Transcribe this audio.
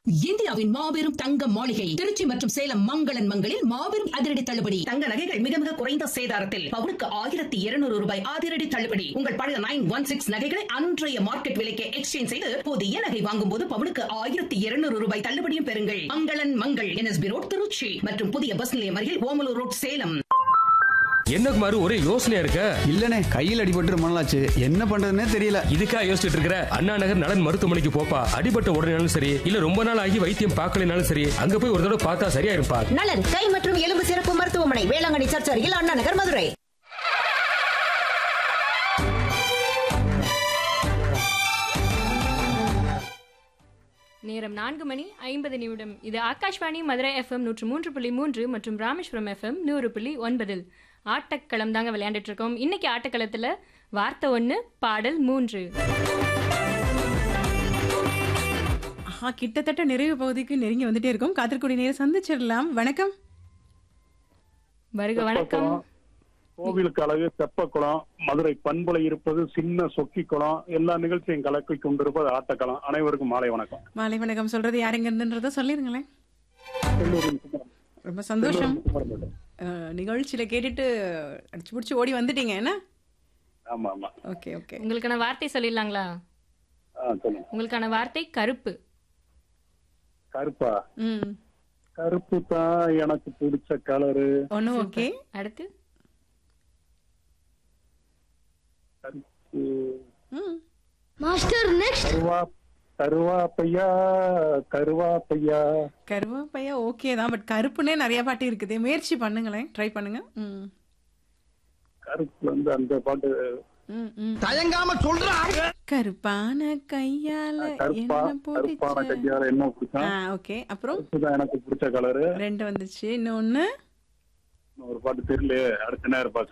இந்தியாவின் மாபெரும் தங்க மாளிகை திருச்சி மற்றும் சேலம் மங்களன் மங்களில் மாபெரும் அதிரடி தள்ளுபடி தங்க நகைகள் மிக மிக குறைந்த சேதாரத்தில் பவுனுக்கு ஆயிரத்தி இருநூறு ரூபாய் அதிரடி தள்ளுபடி உங்கள் பழைய நைன் ஒன் சிக்ஸ் நகைகளை அன்றைய மார்க்கெட் விலைக்கு எக்ஸ்சேஞ்ச் செய்து புதிய நகை வாங்கும் போது பவுனுக்கு ஆயிரத்தி இருநூறு ரூபாய் தள்ளுபடியும் பெறுங்கள் மங்களன் மங்கள் என்எஸ்பி ரோட் திருச்சி மற்றும் புதிய பஸ் நிலையம் அருகில் ஓமலூர் ரோட் சேலம் என்ன குமார் ஒரே யோசனையா இருக்க இல்லனே கையில் அடிபட்டு ரொம்ப நாளாச்சு என்ன பண்றதுன்னே தெரியல இதுக்கா யோசிச்சுட்டு இருக்கிற அண்ணா நகர் நலன் மருத்துவமனைக்கு போப்பா அடிபட்ட உடனேனாலும் சரி இல்ல ரொம்ப நாள் ஆகி வைத்தியம் பார்க்கலைனாலும் சரி அங்க போய் ஒரு தடவை பார்த்தா சரியா இருப்பா நலன் கை மற்றும் எலும்பு சிறப்பு மருத்துவமனை வேளாங்கண்ணி சர்ச் அருகில் அண்ணா நகர் மதுரை நேரம் நான்கு மணி ஐம்பது நிமிடம் இது ஆகாஷ்வாணி மதுரை எஃப்எம் நூற்று மூன்று புள்ளி மூன்று மற்றும் ராமேஸ்வரம் எஃப்எம் நூறு புள்ளி ஒன்பதில் ஆட்டக்களம் தாங்க விளையாண்டுட்டு இருக்கோம் இன்னைக்கு ஆட்டக்களத்துல வார்த்தை ஒன்று பாடல் மூன்று ஆஹா கிட்டத்தட்ட நிறைவு பகுதிக்கு நெருங்கி வந்துட்டே இருக்கோம் காத்திருக்கூடிய நேரம் சந்திச்சிடலாம் வணக்கம் வருக வணக்கம் கோவிலுக்கு அழகு தெப்பக்குளம் மதுரை பண்புலை இருப்பது சின்ன சொக்கி குளம் எல்லா நிகழ்ச்சியும் கலக்கி கொண்டிருப்பது ஆட்டக்களம் அனைவருக்கும் மாலை வணக்கம் மாலை வணக்கம் சொல்றது யாருங்க இருந்துன்றத சொல்லிருங்களேன் செல்லூரின் குமரன். ரொம்ப சந்தோஷம் குமரன் மேடம். அஹ், நிகழ்ச்சியில கேட்டுட்டு அடிச்சு பிடிச்சி ஓடி வந்துட்டீங்க என்ன ஆமா ஆமா ஓகே ஓகே உங்களுக்கான வார்த்தை சொல்லிடலாங்களா ஆ சொல்லுங்க உங்களுக்கான வார்த்தை கருப்பு கருப்பா ம் கருப்பு தான் எனக்கு பிடிச்ச கலரு ஒன்று ஓகே அடுத்து கருப்பு ம் கருவா கருவாப்பையா கருவாப்பையா கருவாப்பையா ஓகே தான் பட் கருப்புனே நிறைய பாட்டு இருக்குது முயற்சி பண்ணுங்களேன் ட்ரை பண்ணுங்க ம் கருப்புல இருந்து அந்த பாட்டு ம் ம் தயங்காம சொல்றாங்க கருப்பான கையால கருப்பா என்ன கருப்பான போட்டுச்ச கையால என்ன பிடிச்சா ஆ ஓகே அப்புறம் கருப்பு தான் எனக்கு பிடிச்ச கலரு ரெண்டு வந்துச்சு இன்னொன்னு ஒரு பாட்டு தெரியல அடுத்த நேரம்